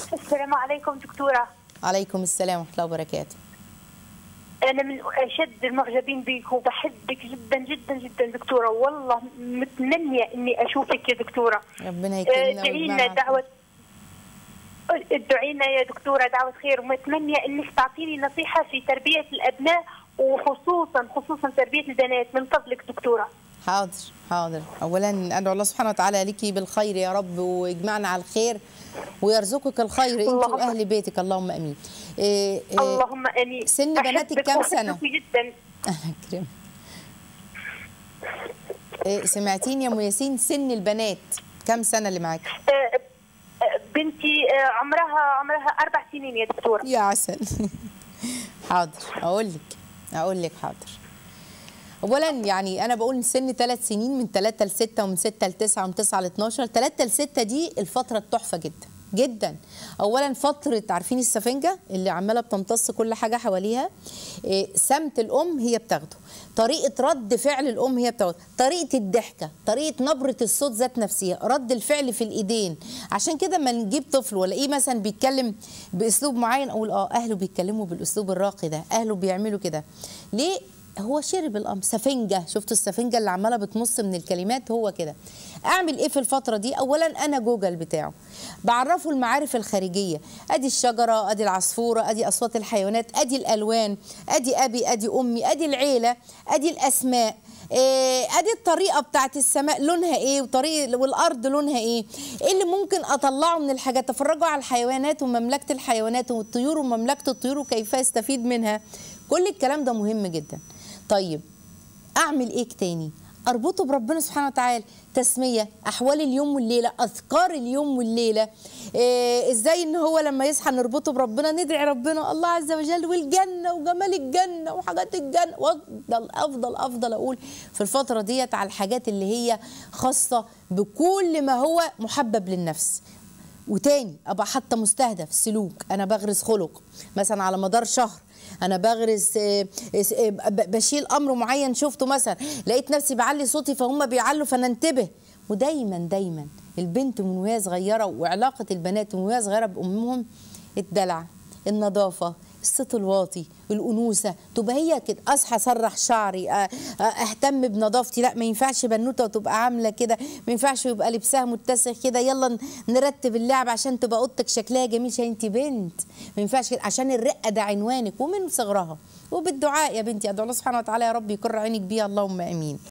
السلام عليكم دكتورة عليكم السلام ورحمه الله وبركاته أنا من أشد المعجبين بك وبحبك جدا جدا جدا دكتورة والله متمنية إني أشوفك يا دكتورة ربنا آه، يكرمنا ادعي لنا ويجمعنا دعوة ادعي لنا يا دكتورة دعوة خير ومتمنية إنك تعطيني نصيحة في تربية الأبناء وخصوصا خصوصا تربية البنات من فضلك دكتورة حاضر حاضر اولا ادعو الله سبحانه وتعالى لك بالخير يا رب ويجمعنا على الخير ويرزقك الخير انت اللهم- واهل بيتك اللهم امين إيه إيه اللهم آمين سن بناتك بحبك كام سنة؟ وأحبك جدا انا كريم إيه سمعتيني يا ام ياسين سن البنات كام سنه اللي معاكي آه، آه، بنتي آه، عمرها عمرها أربع سنين يا دكتورة يا عسل حاضر اقول لك اقول لك حاضر اولا يعني انا بقول سن ثلاث سنين من 3 ل 6 ومن 6 ل 9 ومن 9 ل 12 3 ل 6 دي الفتره التحفه جدا جدا اولا فتره عارفين السفنجه اللي عماله بتمتص كل حاجه حواليها إيه، سمت الام هي بتاخده طريقه رد فعل الام هي بتاخده طريقه الضحكه طريقه نبره الصوت ذات نفسها رد الفعل في الايدين عشان كده ما نجيب طفل والاقيه مثلا بيتكلم باسلوب معين اقول اه اهله بيتكلموا بالاسلوب الراقي ده اهله بيعملوا كده ليه هو شرب الامر سفنجه شفتوا السفنجه اللي عماله بتمص من الكلمات هو كده اعمل ايه في الفتره دي اولا انا جوجل بتاعه بعرفه المعارف الخارجيه ادي الشجره ادي العصفوره ادي اصوات الحيوانات ادي الالوان ادي ابي ادي امي ادي العيله ادي الاسماء إيه، ادي الطريقه بتاعت السماء لونها ايه وطريق والارض لونها ايه ايه اللي ممكن اطلعه من الحاجات تفرجوا على الحيوانات ومملكه الحيوانات والطيور ومملكه الطيور وكيف يستفيد منها كل الكلام ده مهم جدا طيب اعمل ايه تاني اربطه بربنا سبحانه وتعالى تسميه احوال اليوم والليله اذكار اليوم والليله إيه ازاي ان هو لما يصحى نربطه بربنا ندعي ربنا الله عز وجل والجنه وجمال الجنه وحاجات الجنه وافضل افضل افضل اقول في الفتره ديت على الحاجات اللي هي خاصه بكل ما هو محبب للنفس وتاني ابقى حاطه مستهدف سلوك انا بغرس خلق مثلا على مدار شهر انا بغرس آه، آه، ب- بشيل امر معين شفته مثلا لقيت نفسي بعلي صوتي فهم بيعلوا فننتبه ودايما دايما البنت من وهي صغيره وعلاقه البنات من وهي صغيره بامهم الدلع النظافه الصوت الواطي الانوثه تبقى هي كده اصحى اسرح شعري أ- أ- اهتم بنظافتي لا ما ينفعش بنوته وتبقى عامله كده ما ينفعش يبقى لبسها متسخ كده يلا ن- نرتب اللعب عشان تبقى اوضتك شكلها جميل عشان انت بنت ما ينفعش كده عشان الرقه ده عنوانك ومن صغرها وبالدعاء يا بنتي ادعو الله سبحانه وتعالى يا رب يكر عينك بيها اللهم امين